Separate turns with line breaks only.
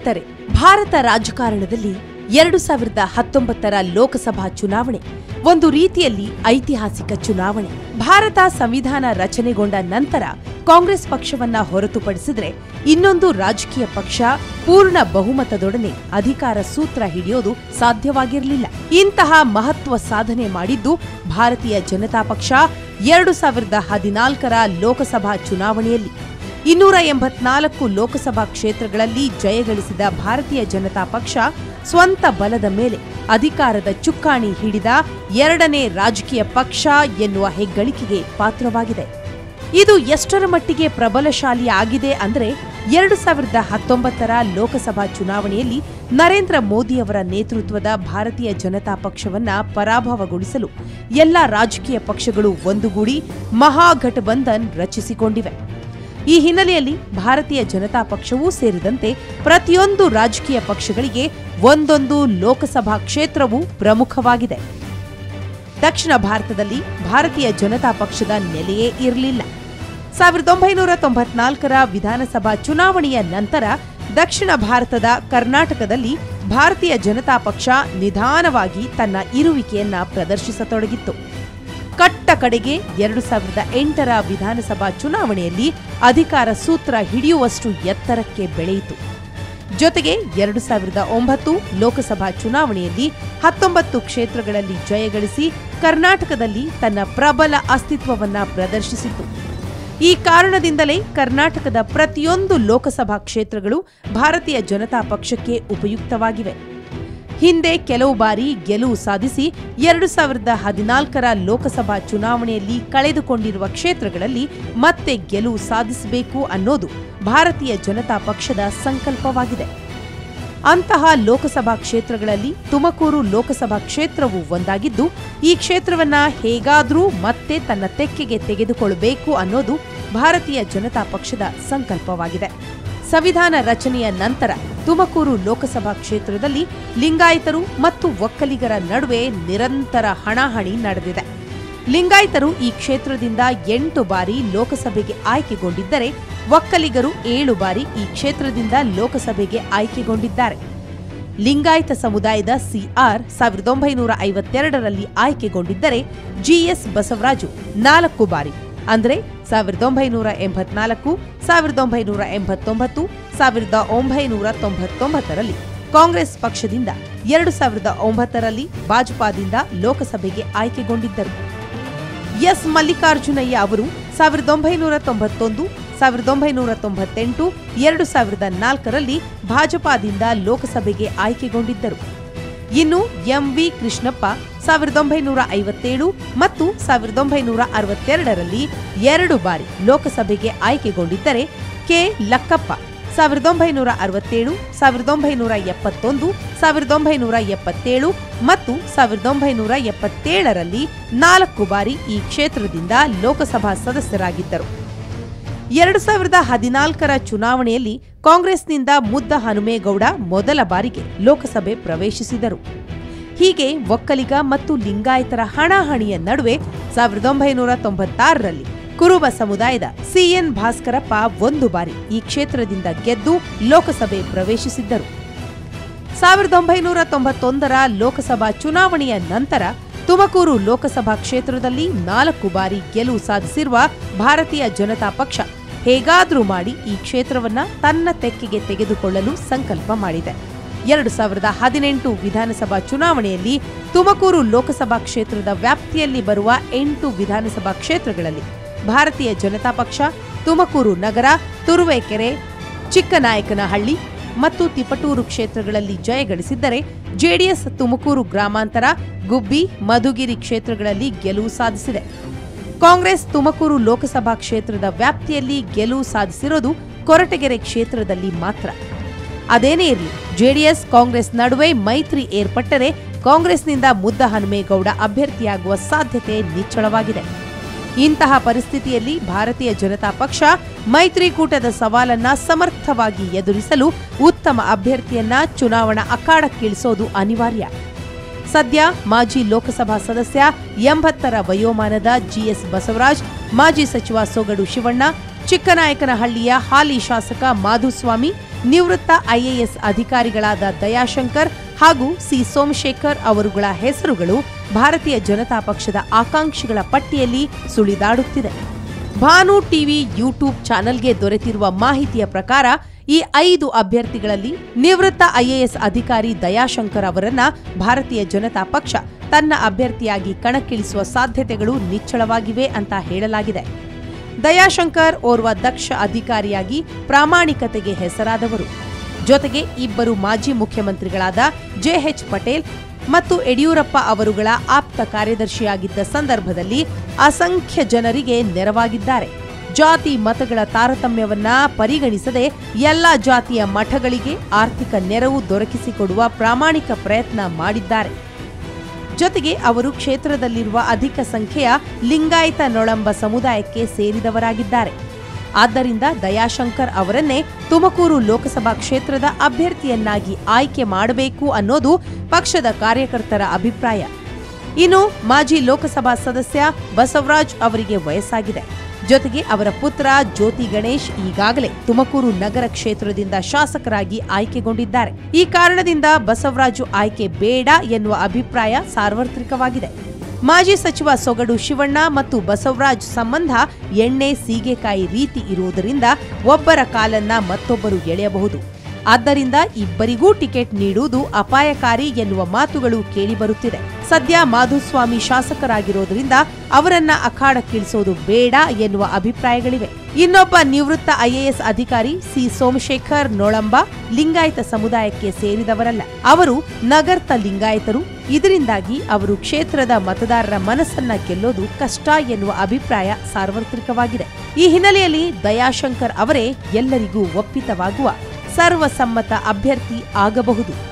ಸ್ನೇಹಿತರೆ ಭಾರತ ರಾಜಕಾರಣದಲ್ಲಿ ಎರಡು ಸಾವಿರದ ಹತ್ತೊಂಬತ್ತರ ಲೋಕಸಭಾ ಚುನಾವಣೆ ಒಂದು ರೀತಿಯಲ್ಲಿ ಐತಿಹಾಸಿಕ ಚುನಾವಣೆ ಭಾರತ ಸಂವಿಧಾನ ರಚನೆಗೊಂಡ ನಂತರ ಕಾಂಗ್ರೆಸ್ ಪಕ್ಷವನ್ನ ಹೊರತುಪಡಿಸಿದ್ರೆ ಇನ್ನೊಂದು ರಾಜಕೀಯ ಪಕ್ಷ ಪೂರ್ಣ ಬಹುಮತದೊಡನೆ ಅಧಿಕಾರ ಸೂತ್ರ ಹಿಡಿಯೋದು ಸಾಧ್ಯವಾಗಿರಲಿಲ್ಲ ಇಂತಹ ಮಹತ್ವ ಸಾಧನೆ ಮಾಡಿದ್ದು ಭಾರತೀಯ ಜನತಾ ಪಕ್ಷ ಎರಡು ಸಾವಿರದ ಹದಿನಾಲ್ಕರ ಲೋಕಸಭಾ ಚುನಾವಣೆಯಲ್ಲಿ ಇನ್ನೂರ ಎಂಬತ್ನಾಲ್ಕು ಲೋಕಸಭಾ ಕ್ಷೇತ್ರಗಳಲ್ಲಿ ಜಯಗಳಿಸಿದ ಭಾರತೀಯ ಜನತಾ ಪಕ್ಷ ಸ್ವಂತ ಬಲದ ಮೇಲೆ ಅಧಿಕಾರದ ಚುಕ್ಕಾಣಿ ಹಿಡಿದ ಎರಡನೇ ರಾಜಕೀಯ ಪಕ್ಷ ಎನ್ನುವ ಹೆಗ್ಗಳಿಕೆಗೆ ಪಾತ್ರವಾಗಿದೆ ಇದು ಎಷ್ಟರ ಮಟ್ಟಿಗೆ ಪ್ರಬಲಶಾಲಿ ಆಗಿದೆ ಅಂದ್ರೆ ಎರಡು ಸಾವಿರದ ಹತ್ತೊಂಬತ್ತರ ಲೋಕಸಭಾ ಚುನಾವಣೆಯಲ್ಲಿ ನರೇಂದ್ರ ಮೋದಿಯವರ ನೇತೃತ್ವದ ಭಾರತೀಯ ಜನತಾ ಪಕ್ಷವನ್ನ ಪರಾಭವಗೊಳಿಸಲು ಎಲ್ಲ ರಾಜಕೀಯ ಪಕ್ಷಗಳು ಒಂದುಗೂಡಿ ಮಹಾಗಠಬಂಧನ್ ರಚಿಸಿಕೊಂಡಿವೆ ಈ ಹಿನ್ನೆಲೆಯಲ್ಲಿ ಭಾರತೀಯ ಜನತಾ ಪಕ್ಷವೂ ಸೇರಿದಂತೆ ಪ್ರತಿಯೊಂದು ರಾಜಕೀಯ ಪಕ್ಷಗಳಿಗೆ ಒಂದೊಂದು ಲೋಕಸಭಾ ಕ್ಷೇತ್ರವೂ ಪ್ರಮುಖವಾಗಿದೆ ದಕ್ಷಿಣ ಭಾರತದಲ್ಲಿ ಭಾರತೀಯ ಜನತಾ ಪಕ್ಷದ ನೆಲೆಯೇ ಇರಲಿಲ್ಲ ಸಾವಿರದ ಒಂಬೈನೂರ ತೊಂಬತ್ನಾಲ್ಕರ ವಿಧಾನಸಭಾ ಚುನಾವಣೆಯ ನಂತರ ದಕ್ಷಿಣ ಭಾರತದ ಕರ್ನಾಟಕದಲ್ಲಿ ಭಾರತೀಯ ಜನತಾ ಪಕ್ಷ ನಿಧಾನವಾಗಿ ತನ್ನ ಇರುವಿಕೆಯನ್ನ ಪ್ರದರ್ಶಿಸತೊಡಗಿತ್ತು ಕಟ್ಟ ಕಡೆಗೆ ಎರಡು ಸಾವಿರದ ಎಂಟರ ವಿಧಾನಸಭಾ ಚುನಾವಣೆಯಲ್ಲಿ ಅಧಿಕಾರ ಸೂತ್ರ ಹಿಡಿಯುವಷ್ಟು ಎತ್ತರಕ್ಕೆ ಬೆಳೆಯಿತು ಜೊತೆಗೆ ಎರಡು ಸಾವಿರದ ಒಂಬತ್ತು ಲೋಕಸಭಾ ಚುನಾವಣೆಯಲ್ಲಿ ಹತ್ತೊಂಬತ್ತು ಕ್ಷೇತ್ರಗಳಲ್ಲಿ ಜಯಗಳಿಸಿ ಕರ್ನಾಟಕದಲ್ಲಿ ತನ್ನ ಪ್ರಬಲ ಅಸ್ತಿತ್ವವನ್ನ ಪ್ರದರ್ಶಿಸಿತು ಈ ಕಾರಣದಿಂದಲೇ ಕರ್ನಾಟಕದ ಪ್ರತಿಯೊಂದು ಲೋಕಸಭಾ ಕ್ಷೇತ್ರಗಳು ಭಾರತೀಯ ಜನತಾ ಪಕ್ಷಕ್ಕೆ ಉಪಯುಕ್ತವಾಗಿವೆ ಹಿಂದೆ ಕೆಲವು ಬಾರಿ ಗೆಲುವು ಸಾಧಿಸಿ ಎರಡು ಸಾವಿರದ ಹದಿನಾಲ್ಕರ ಲೋಕಸಭಾ ಚುನಾವಣೆಯಲ್ಲಿ ಕಳೆದುಕೊಂಡಿರುವ ಕ್ಷೇತ್ರಗಳಲ್ಲಿ ಮತ್ತೆ ಗೆಲುವು ಸಾಧಿಸಬೇಕು ಅನ್ನೋದು ಭಾರತೀಯ ಜನತಾ ಪಕ್ಷದ ಸಂಕಲ್ಪವಾಗಿದೆ ಅಂತಹ ಲೋಕಸಭಾ ಕ್ಷೇತ್ರಗಳಲ್ಲಿ ತುಮಕೂರು ಲೋಕಸಭಾ ಕ್ಷೇತ್ರವು ಒಂದಾಗಿದ್ದು ಈ ಕ್ಷೇತ್ರವನ್ನ ಹೇಗಾದರೂ ಮತ್ತೆ ತನ್ನ ತೆಕ್ಕೆಗೆ ತೆಗೆದುಕೊಳ್ಳಬೇಕು ಅನ್ನೋದು ಭಾರತೀಯ ಜನತಾ ಪಕ್ಷದ ಸಂಕಲ್ಪವಾಗಿದೆ ಸಂವಿಧಾನ ರಚನೆಯ ನಂತರ ತುಮಕೂರು ಲೋಕಸಭಾ ಕ್ಷೇತ್ರದಲ್ಲಿ ಲಿಂಗಾಯತರು ಮತ್ತು ಒಕ್ಕಲಿಗರ ನಡುವೆ ನಿರಂತರ ಹಣಾಹಣಿ ನಡೆದಿದೆ ಲಿಂಗಾಯತರು ಈ ಕ್ಷೇತ್ರದಿಂದ ಎಂಟು ಬಾರಿ ಲೋಕಸಭೆಗೆ ಆಯ್ಕೆಗೊಂಡಿದ್ದರೆ ಒಕ್ಕಲಿಗರು ಏಳು ಬಾರಿ ಈ ಕ್ಷೇತ್ರದಿಂದ ಲೋಕಸಭೆಗೆ ಆಯ್ಕೆಗೊಂಡಿದ್ದಾರೆ ಲಿಂಗಾಯತ ಸಮುದಾಯದ ಸಿಆರ್ ಸಾವಿರದ ಒಂಬೈನೂರ ಐವತ್ತೆರಡರಲ್ಲಿ ಆಯ್ಕೆಗೊಂಡಿದ್ದರೆ ಜಿಎಸ್ ಬಸವರಾಜು ನಾಲ್ಕು ಬಾರಿ ಅಂದ್ರೆ ಸಾವಿರದ ಒಂಬೈನೂರ ಎಂಬತ್ನಾಲ್ಕು ಸಾವಿರದ ಒಂಬೈನೂರ ಎಂಬತ್ತೊಂಬತ್ತು ಸಾವಿರದ ಒಂಬೈನೂರ ತೊಂಬತ್ತೊಂಬತ್ತರಲ್ಲಿ ಕಾಂಗ್ರೆಸ್ ಪಕ್ಷದಿಂದ ಎರಡು ಸಾವಿರದ ಒಂಬತ್ತರಲ್ಲಿ ಭಾಜಪಾದಿಂದ ಲೋಕಸಭೆಗೆ ಆಯ್ಕೆಗೊಂಡಿದ್ದರು ಎಸ್ ಮಲ್ಲಿಕಾರ್ಜುನಯ್ಯ ಅವರು ಸಾವಿರದ ಒಂಬೈನೂರ ತೊಂಬತ್ತೊಂದು ಸಾವಿರದ ಒಂಬೈನೂರ ತೊಂಬತ್ತೆಂಟು ಎರಡು ಸಾವಿರದ ನಾಲ್ಕರಲ್ಲಿ ಭಾಜಪಾದಿಂದ ಲೋಕಸಭೆಗೆ ಆಯ್ಕೆಗೊಂಡಿದ್ದರು ಇನ್ನು ಎಂವಿ ಕೃಷ್ಣಪ್ಪ ಸಾವಿರದ ಒಂಬೈನೂರ ಐವತ್ತೇಳು ಮತ್ತು ಸಾವಿರದ ಒಂಬೈನೂರ ಅರವತ್ತೆರಡರಲ್ಲಿ ಎರಡು ಬಾರಿ ಲೋಕಸಭೆಗೆ ಆಯ್ಕೆಗೊಂಡಿದ್ದರೆ ಕೆ ಲಕ್ಕಪ್ಪ ಸಾವಿರದ ಒಂಬೈನೂರ ಅರವತ್ತೇಳು ಸಾವಿರದ ಒಂಬೈನೂರ ಎಪ್ಪತ್ತೊಂದು ಸಾವಿರದ ಒಂಬೈನೂರ ಎಪ್ಪತ್ತೇಳು ಮತ್ತು ಸಾವಿರದ ಒಂಬೈನೂರ ಎಪ್ಪತ್ತೇಳರಲ್ಲಿ ನಾಲ್ಕು ಬಾರಿ ಈ ಕ್ಷೇತ್ರದಿಂದ ಲೋಕಸಭಾ ಸದಸ್ಯರಾಗಿದ್ದರು ಎರಡು ಸಾವಿರದ ಹದಿನಾಲ್ಕರ ಚುನಾವಣೆಯಲ್ಲಿ ಕಾಂಗ್ರೆಸ್ನಿಂದ ಮುದ್ದ ಹನುಮೇಗೌಡ ಮೊದಲ ಬಾರಿಗೆ ಲೋಕಸಭೆ ಪ್ರವೇಶಿಸಿದರು ಹೀಗೆ ಒಕ್ಕಲಿಗ ಮತ್ತು ಲಿಂಗಾಯತರ ಹಣಾಹಣಿಯ ನಡುವೆ ಸಾವಿರದ ಒಂಬೈನೂರ ತೊಂಬತ್ತಾರರಲ್ಲಿ ಕುರುಬ ಸಮುದಾಯದ ಸಿಎನ್ ಭಾಸ್ಕರಪ್ಪ ಒಂದು ಬಾರಿ ಈ ಕ್ಷೇತ್ರದಿಂದ ಗೆದ್ದು ಲೋಕಸಭೆ ಪ್ರವೇಶಿಸಿದ್ದರು ಸಾವಿರದ ಒಂಬೈನೂರ ತೊಂಬತ್ತೊಂದರ ಲೋಕಸಭಾ ಚುನಾವಣೆಯ ನಂತರ ತುಮಕೂರು ಲೋಕಸಭಾ ಕ್ಷೇತ್ರದಲ್ಲಿ ನಾಲ್ಕು ಬಾರಿ ಗೆಲುವು ಸಾಧಿಸಿರುವ ಭಾರತೀಯ ಜನತಾ ಪಕ್ಷ ಹೇಗಾದ್ರೂ ಮಾಡಿ ಈ ಕ್ಷೇತ್ರವನ್ನ ತನ್ನ ತೆಕ್ಕೆಗೆ ತೆಗೆದುಕೊಳ್ಳಲು ಸಂಕಲ್ಪ ಮಾಡಿದೆ ಎರಡು ಸಾವಿರದ ಹದಿನೆಂಟು ವಿಧಾನಸಭಾ ಚುನಾವಣೆಯಲ್ಲಿ ತುಮಕೂರು ಲೋಕಸಭಾ ಕ್ಷೇತ್ರದ ವ್ಯಾಪ್ತಿಯಲ್ಲಿ ಬರುವ ಎಂಟು ವಿಧಾನಸಭಾ ಕ್ಷೇತ್ರಗಳಲ್ಲಿ ಭಾರತೀಯ ಜನತಾ ಪಕ್ಷ ತುಮಕೂರು ನಗರ ತುರುವೇಕೆರೆ ಚಿಕ್ಕನಾಯಕನಹಳ್ಳಿ ಮತ್ತು ತಿಪಟೂರು ಕ್ಷೇತ್ರಗಳಲ್ಲಿ ಜಯಗಳಿಸಿದ್ದರೆ ಜೆಡಿಎಸ್ ತುಮಕೂರು ಗ್ರಾಮಾಂತರ ಗುಬ್ಬಿ ಮಧುಗಿರಿ ಕ್ಷೇತ್ರಗಳಲ್ಲಿ ಗೆಲುವು ಸಾಧಿಸಿದೆ ಕಾಂಗ್ರೆಸ್ ತುಮಕೂರು ಲೋಕಸಭಾ ಕ್ಷೇತ್ರದ ವ್ಯಾಪ್ತಿಯಲ್ಲಿ ಗೆಲುವು ಸಾಧಿಸಿರೋದು ಕೊರಟಗೆರೆ ಕ್ಷೇತ್ರದಲ್ಲಿ ಮಾತ್ರ ಅದೇನೇ ಇರಲಿ ಜೆಡಿಎಸ್ ಕಾಂಗ್ರೆಸ್ ನಡುವೆ ಮೈತ್ರಿ ಏರ್ಪಟ್ಟರೆ ಕಾಂಗ್ರೆಸ್ನಿಂದ ಮುದ್ದ ಹನುಮೇಗೌಡ ಅಭ್ಯರ್ಥಿಯಾಗುವ ಸಾಧ್ಯತೆ ನಿಚ್ಚಳವಾಗಿದೆ ಇಂತಹ ಪರಿಸ್ಥಿತಿಯಲ್ಲಿ ಭಾರತೀಯ ಜನತಾ ಪಕ್ಷ ಮೈತ್ರಿಕೂಟದ ಸವಾಲನ್ನ ಸಮರ್ಥವಾಗಿ ಎದುರಿಸಲು ಉತ್ತಮ ಅಭ್ಯರ್ಥಿಯನ್ನ ಚುನಾವಣಾ ಅಖಾಡಕ್ಕಿಳಿಸೋದು ಅನಿವಾರ್ಯ ಸದ್ಯ ಮಾಜಿ ಲೋಕಸಭಾ ಸದಸ್ಯ ಎಂಬತ್ತರ ವಯೋಮಾನದ ಜಿಎಸ್ ಬಸವರಾಜ್ ಮಾಜಿ ಸಚಿವ ಸೊಗಡು ಶಿವಣ್ಣ ಚಿಕ್ಕನಾಯಕನಹಳ್ಳಿಯ ಹಾಲಿ ಶಾಸಕ ಮಾಧುಸ್ವಾಮಿ ನಿವೃತ್ತ ಐಎಎಸ್ ಅಧಿಕಾರಿಗಳಾದ ದಯಾಶಂಕರ್ ಹಾಗೂ ಸಿ ಸೋಮಶೇಖರ್ ಅವರುಗಳ ಹೆಸರುಗಳು ಭಾರತೀಯ ಜನತಾ ಪಕ್ಷದ ಆಕಾಂಕ್ಷಿಗಳ ಪಟ್ಟಿಯಲ್ಲಿ ಸುಳಿದಾಡುತ್ತಿದೆ ಭಾನು ಟಿವಿ ಯೂಟ್ಯೂಬ್ ಚಾನೆಲ್ಗೆ ದೊರೆತಿರುವ ಮಾಹಿತಿಯ ಪ್ರಕಾರ ಈ ಐದು ಅಭ್ಯರ್ಥಿಗಳಲ್ಲಿ ನಿವೃತ್ತ ಐಎಎಸ್ ಅಧಿಕಾರಿ ದಯಾಶಂಕರ್ ಅವರನ್ನ ಭಾರತೀಯ ಜನತಾ ಪಕ್ಷ ತನ್ನ ಅಭ್ಯರ್ಥಿಯಾಗಿ ಕಣಕ್ಕಿಳಿಸುವ ಸಾಧ್ಯತೆಗಳು ನಿಚ್ಚಳವಾಗಿವೆ ಅಂತ ಹೇಳಲಾಗಿದೆ ದಯಾಶಂಕರ್ ಓರ್ವ ದಕ್ಷ ಅಧಿಕಾರಿಯಾಗಿ ಪ್ರಾಮಾಣಿಕತೆಗೆ ಹೆಸರಾದವರು ಜೊತೆಗೆ ಇಬ್ಬರು ಮಾಜಿ ಮುಖ್ಯಮಂತ್ರಿಗಳಾದ ಜೆಎಚ್ ಪಟೇಲ್ ಮತ್ತು ಯಡಿಯೂರಪ್ಪ ಅವರುಗಳ ಆಪ್ತ ಕಾರ್ಯದರ್ಶಿಯಾಗಿದ್ದ ಸಂದರ್ಭದಲ್ಲಿ ಅಸಂಖ್ಯ ಜನರಿಗೆ ನೆರವಾಗಿದ್ದಾರೆ ಜಾತಿ ಮತಗಳ ತಾರತಮ್ಯವನ್ನ ಪರಿಗಣಿಸದೆ ಎಲ್ಲ ಜಾತಿಯ ಮಠಗಳಿಗೆ ಆರ್ಥಿಕ ನೆರವು ದೊರಕಿಸಿಕೊಡುವ ಪ್ರಾಮಾಣಿಕ ಪ್ರಯತ್ನ ಮಾಡಿದ್ದಾರೆ ಜೊತೆಗೆ ಅವರು ಕ್ಷೇತ್ರದಲ್ಲಿರುವ ಅಧಿಕ ಸಂಖ್ಯೆಯ ಲಿಂಗಾಯತ ನೊಳಂಬ ಸಮುದಾಯಕ್ಕೆ ಸೇರಿದವರಾಗಿದ್ದಾರೆ ಆದ್ದರಿಂದ ದಯಾಶಂಕರ್ ಅವರನ್ನೇ ತುಮಕೂರು ಲೋಕಸಭಾ ಕ್ಷೇತ್ರದ ಅಭ್ಯರ್ಥಿಯನ್ನಾಗಿ ಆಯ್ಕೆ ಮಾಡಬೇಕು ಅನ್ನೋದು ಪಕ್ಷದ ಕಾರ್ಯಕರ್ತರ ಅಭಿಪ್ರಾಯ ಇನ್ನು ಮಾಜಿ ಲೋಕಸಭಾ ಸದಸ್ಯ ಬಸವರಾಜ್ ಅವರಿಗೆ ವಯಸ್ಸಾಗಿದೆ ಜೊತೆಗೆ ಅವರ ಪುತ್ರ ಜ್ಯೋತಿ ಗಣೇಶ್ ಈಗಾಗಲೇ ತುಮಕೂರು ನಗರ ಕ್ಷೇತ್ರದಿಂದ ಶಾಸಕರಾಗಿ ಆಯ್ಕೆಗೊಂಡಿದ್ದಾರೆ ಈ ಕಾರಣದಿಂದ ಬಸವರಾಜು ಆಯ್ಕೆ ಬೇಡ ಎನ್ನುವ ಅಭಿಪ್ರಾಯ ಸಾರ್ವತ್ರಿಕವಾಗಿದೆ ಮಾಜಿ ಸಚಿವ ಸೊಗಡು ಶಿವಣ್ಣ ಮತ್ತು ಬಸವರಾಜ್ ಸಂಬಂಧ ಎಣ್ಣೆ ಸೀಗೆಕಾಯಿ ರೀತಿ ಇರುವುದರಿಂದ ಒಬ್ಬರ ಕಾಲನ್ನ ಮತ್ತೊಬ್ಬರು ಎಳೆಯಬಹುದು ಆದ್ದರಿಂದ ಇಬ್ಬರಿಗೂ ಟಿಕೆಟ್ ನೀಡುವುದು ಅಪಾಯಕಾರಿ ಎನ್ನುವ ಮಾತುಗಳು ಕೇಳಿಬರುತ್ತಿದೆ ಸದ್ಯ ಮಾಧುಸ್ವಾಮಿ ಶಾಸಕರಾಗಿರೋದ್ರಿಂದ ಅವರನ್ನ ಅಖಾಡಕ್ಕಿಳಿಸೋದು ಬೇಡ ಎನ್ನುವ ಅಭಿಪ್ರಾಯಗಳಿವೆ ಇನ್ನೊಬ್ಬ ನಿವೃತ್ತ ಐಎಎಸ್ ಅಧಿಕಾರಿ ಸಿ ಸೋಮಶೇಖರ್ ನೊಳಂಬ ಲಿಂಗಾಯತ ಸಮುದಾಯಕ್ಕೆ ಸೇರಿದವರಲ್ಲ ಅವರು ನಗರ್ತ ಲಿಂಗಾಯತರು ಇದರಿಂದಾಗಿ ಅವರು ಕ್ಷೇತ್ರದ ಮತದಾರರ ಮನಸ್ಸನ್ನ ಗೆಲ್ಲೋದು ಕಷ್ಟ ಎನ್ನುವ ಅಭಿಪ್ರಾಯ ಸಾರ್ವತ್ರಿಕವಾಗಿದೆ ಈ ಹಿನ್ನೆಲೆಯಲ್ಲಿ ದಯಾಶಂಕರ್ ಅವರೇ ಎಲ್ಲರಿಗೂ ಒಪ್ಪಿತವಾಗುವ ಸರ್ವಸಮ್ಮತ ಅಭ್ಯರ್ಥಿ ಆಗಬಹುದು